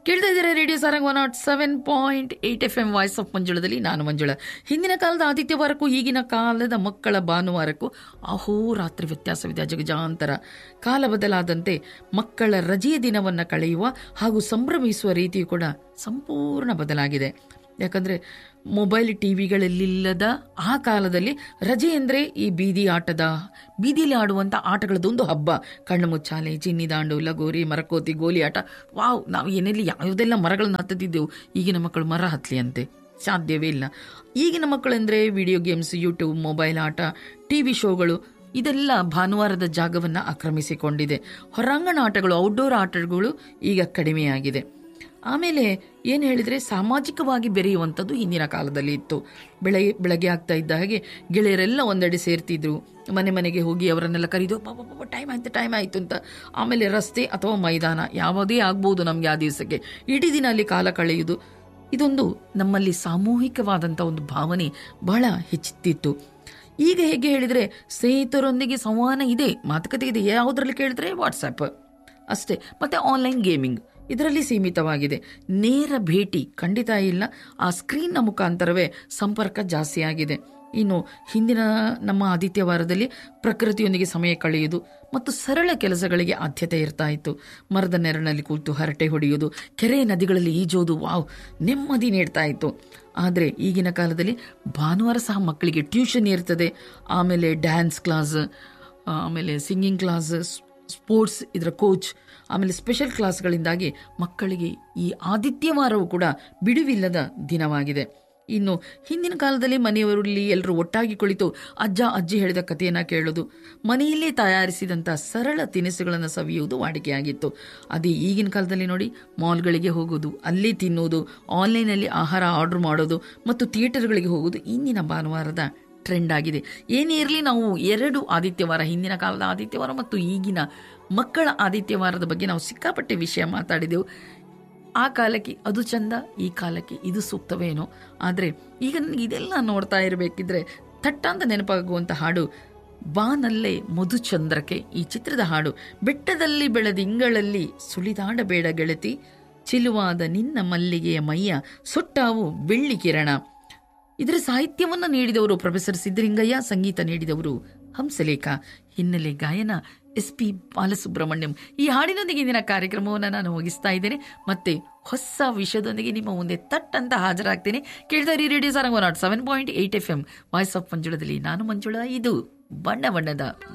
ಕೇಳ್ತಾ ಇದ್ದೀರಾ radio Sarang one nought seven point eight F M voice of ಮಂಜುಳದಲ್ಲಿ ನಾನು ಮಂಜುಳ ಹಿಂದಿನ ಕಾಲದ ಆದಿತ್ಯವಾರಕ್ಕೂ ಈಗಿನ ಕಾಲದ ಮಕ್ಕಳ ಭಾನುವಾರಕ್ಕೂ ಅಹೋರಾತ್ರಿ ವ್ಯತ್ಯಾಸವಿದೆ ಜಗಜಾಂತರ ಕಾಲ ಬದಲಾದಂತೆ ಮಕ್ಕಳ ರಜೆಯ ದಿನವನ್ನು ಕಳೆಯುವ ಹಾಗೂ ಸಂಭ್ರಮಿಸುವ ರೀತಿಯು ಕೂಡ ಸಂಪೂರ್ಣ ಬದಲಾಗಿದೆ ಯಾಕಂದರೆ ಮೊಬೈಲ್ ಟಿ ವಿಗಳಲ್ಲಿಲ್ಲದ ಆ ಕಾಲದಲ್ಲಿ ರಜೆ ಅಂದರೆ ಈ ಬೀದಿ ಆಟದ ಬೀದಿಯಲ್ಲಿ ಆಡುವಂಥ ಆಟಗಳದೊಂದು ಹಬ್ಬ ಕಣ್ಣು ಮುಚ್ಚಾಲೆ ಚಿನ್ನಿದಾಂಡು ಲಗೋರಿ ಮರಕೋತಿ ಗೋಲಿ ಆಟ ವಾವ್ ನಾವು ಏನೆಲ್ಲಿ ಯಾವುದೆಲ್ಲ ಮರಗಳನ್ನ ಹತ್ತದಿದ್ದೆವು ಈಗಿನ ಮಕ್ಕಳು ಮರ ಹತ್ತಲಿ ಅಂತೆ ಸಾಧ್ಯವೇ ಇಲ್ಲ ಈಗಿನ ಮಕ್ಕಳೆಂದರೆ ವಿಡಿಯೋ ಗೇಮ್ಸ್ ಯೂಟ್ಯೂಬ್ ಮೊಬೈಲ್ ಆಟ ಟಿ ವಿ ಶೋಗಳು ಇದೆಲ್ಲ ಭಾನುವಾರದ ಜಾಗವನ್ನು ಆಕ್ರಮಿಸಿಕೊಂಡಿದೆ ಹೊರಾಂಗಣ ಆಟಗಳು ಔಟ್ಡೋರ್ ಆಟಗಳು ಈಗ ಕಡಿಮೆಯಾಗಿದೆ ಆಮೇಲೆ ಏನು ಹೇಳಿದರೆ ಸಾಮಾಜಿಕವಾಗಿ ಬೆರೆಯುವಂಥದ್ದು ಹಿಂದಿನ ಕಾಲದಲ್ಲಿ ಇತ್ತು ಬೆಳಗ್ಗೆ ಬೆಳಗ್ಗೆ ಆಗ್ತಾ ಇದ್ದ ಹಾಗೆ ಗೆಳೆಯರೆಲ್ಲ ಒಂದೆಡೆ ಸೇರ್ತಿದ್ರು ಮನೆ ಮನೆಗೆ ಹೋಗಿ ಅವರನ್ನೆಲ್ಲ ಕರೀದು ಪಾಪ ಪಾಪ ಟೈಮ್ ಆಯ್ತು ಟೈಮ್ ಆಯಿತು ಅಂತ ಆಮೇಲೆ ರಸ್ತೆ ಅಥವಾ ಮೈದಾನ ಯಾವುದೇ ಆಗ್ಬೋದು ನಮಗೆ ಆ ದಿವಸಕ್ಕೆ ಇಡೀ ದಿನ ಅಲ್ಲಿ ಕಾಲ ಕಳೆಯುವುದು ಇದೊಂದು ನಮ್ಮಲ್ಲಿ ಸಾಮೂಹಿಕವಾದಂಥ ಒಂದು ಭಾವನೆ ಬಹಳ ಹೆಚ್ಚುತ್ತಿತ್ತು ಈಗ ಹೇಗೆ ಹೇಳಿದರೆ ಸ್ನೇಹಿತರೊಂದಿಗೆ ಸಂವಹನ ಇದೆ ಮಾತುಕತೆ ಇದೆ ಯಾವುದರಲ್ಲಿ ಕೇಳಿದ್ರೆ ವಾಟ್ಸಪ್ ಅಷ್ಟೇ ಮತ್ತು ಆನ್ಲೈನ್ ಗೇಮಿಂಗ್ ಇದರಲ್ಲಿ ಸೀಮಿತವಾಗಿದೆ ನೇರ ಭೇಟಿ ಖಂಡಿತ ಇಲ್ಲ ಆ ಸ್ಕ್ರೀನ್ನ ಮುಖಾಂತರವೇ ಸಂಪರ್ಕ ಜಾಸ್ತಿ ಆಗಿದೆ ಇನ್ನು ಹಿಂದಿನ ನಮ್ಮ ಆದಿತ್ಯವಾರದಲ್ಲಿ ಪ್ರಕೃತಿಯೊಂದಿಗೆ ಸಮಯ ಕಳೆಯುವುದು ಮತ್ತು ಸರಳ ಕೆಲಸಗಳಿಗೆ ಆದ್ಯತೆ ಇರ್ತಾ ಇತ್ತು ಮರದ ನೆರಳಿನಲ್ಲಿ ಕೂತು ಹರಟೆ ಹೊಡೆಯುವುದು ಕೆರೆ ನದಿಗಳಲ್ಲಿ ಈಜೋದು ವಾವ್ ನೆಮ್ಮದಿ ನೀಡ್ತಾ ಇತ್ತು ಆದರೆ ಈಗಿನ ಕಾಲದಲ್ಲಿ ಭಾನುವಾರ ಸಹ ಮಕ್ಕಳಿಗೆ ಟ್ಯೂಷನ್ ಇರ್ತದೆ ಆಮೇಲೆ ಡ್ಯಾನ್ಸ್ ಕ್ಲಾಸ್ ಆಮೇಲೆ ಸಿಂಗಿಂಗ್ ಕ್ಲಾಸ್ ಸ್ಪೋರ್ಟ್ಸ್ ಇದರ ಕೋಚ್ ಆಮೇಲೆ ಸ್ಪೆಷಲ್ ಕ್ಲಾಸ್ಗಳಿಂದಾಗಿ ಮಕ್ಕಳಿಗೆ ಈ ಆದಿತ್ಯವಾರವೂ ಕೂಡ ಬಿಡುವಿಲ್ಲದ ದಿನವಾಗಿದೆ ಇನ್ನು ಹಿಂದಿನ ಕಾಲದಲ್ಲಿ ಮನೆಯವರಲ್ಲಿ ಎಲ್ಲರೂ ಒಟ್ಟಾಗಿ ಕುಳಿತು ಅಜ್ಜ ಅಜ್ಜಿ ಹೇಳಿದ ಕಥೆಯನ್ನು ಕೇಳೋದು ಮನೆಯಲ್ಲೇ ತಯಾರಿಸಿದಂಥ ಸರಳ ತಿನಿಸುಗಳನ್ನು ಸವಿಯುವುದು ವಾಡಿಕೆಯಾಗಿತ್ತು ಅದೇ ಈಗಿನ ಕಾಲದಲ್ಲಿ ನೋಡಿ ಮಾಲ್ಗಳಿಗೆ ಹೋಗೋದು ಅಲ್ಲಿ ತಿನ್ನೋದು ಆನ್ಲೈನಲ್ಲಿ ಆಹಾರ ಆರ್ಡರ್ ಮಾಡೋದು ಮತ್ತು ಥಿಯೇಟರ್ಗಳಿಗೆ ಹೋಗೋದು ಇಂದಿನ ಭಾನುವಾರದ ಟ್ರೆಂಡ್ ಆಗಿದೆ ಏನೇ ಇರಲಿ ನಾವು ಎರಡು ಆದಿತ್ಯವಾರ ಹಿಂದಿನ ಕಾಲದ ಆದಿತ್ಯವಾರ ಮತ್ತು ಈಗಿನ ಮಕ್ಕಳ ಆದಿತ್ಯವಾರದ ಬಗ್ಗೆ ನಾವು ಸಿಕ್ಕಾಪಟ್ಟೆ ವಿಷಯ ಮಾತಾಡಿದೆವು ಆ ಕಾಲಕ್ಕೆ ಅದು ಚಂದ ಈ ಕಾಲಕ್ಕೆ ಇದು ಸೂಕ್ತವೇನೋ ಆದರೆ ಈಗ ನನಗೆ ಇದೆಲ್ಲ ನೋಡ್ತಾ ಇರಬೇಕಿದ್ರೆ ಥಟ್ಟಂತ ನೆನಪಾಗುವಂಥ ಹಾಡು ಬಾನಲ್ಲೇ ಮಧುಚಂದ್ರಕ್ಕೆ ಈ ಚಿತ್ರದ ಹಾಡು ಬೆಟ್ಟದಲ್ಲಿ ಬೆಳೆದ ಇಂಗಳಲ್ಲಿ ಸುಳಿದಾಡಬೇಡ ಗೆಳತಿ ಚಿಲುವಾದ ನಿನ್ನ ಮಲ್ಲಿಗೆಯ ಮೈಯ ಸುಟ್ಟಾವು ಬೆಳ್ಳಿ ಕಿರಣ ಇದರ ಸಾಹಿತ್ಯವನ್ನು ನೀಡಿದವರು ಪ್ರೊಫೆಸರ್ ಸಿದ್ದಲಿಂಗಯ್ಯ ಸಂಗೀತ ನೀಡಿದವರು ಹಂಸಲೇಖ ಹಿನ್ನೆಲೆ ಗಾಯನ ಎಸ್ ಪಿ ಬಾಲಸುಬ್ರಹ್ಮಣ್ಯಂ ಈ ಹಾಡಿನೊಂದಿಗೆ ಇಂದಿನ ಕಾರ್ಯಕ್ರಮವನ್ನು ನಾನು ಮುಗಿಸ್ತಾ ಇದ್ದೇನೆ ಮತ್ತೆ ಹೊಸ ವಿಷಯದೊಂದಿಗೆ ನಿಮ್ಮ ಮುಂದೆ ತಟ್ ಅಂತ ಹಾಜರಾಗ್ತೇನೆ ಕೇಳ್ತಾ ಇರಿ radio Sarang nought seven point eight F M voice of ಮಂಜುಳದಲ್ಲಿ ನಾನು ಮಂಜುಳ ಇದು ಬಣ್ಣ ಬಣ್ಣದ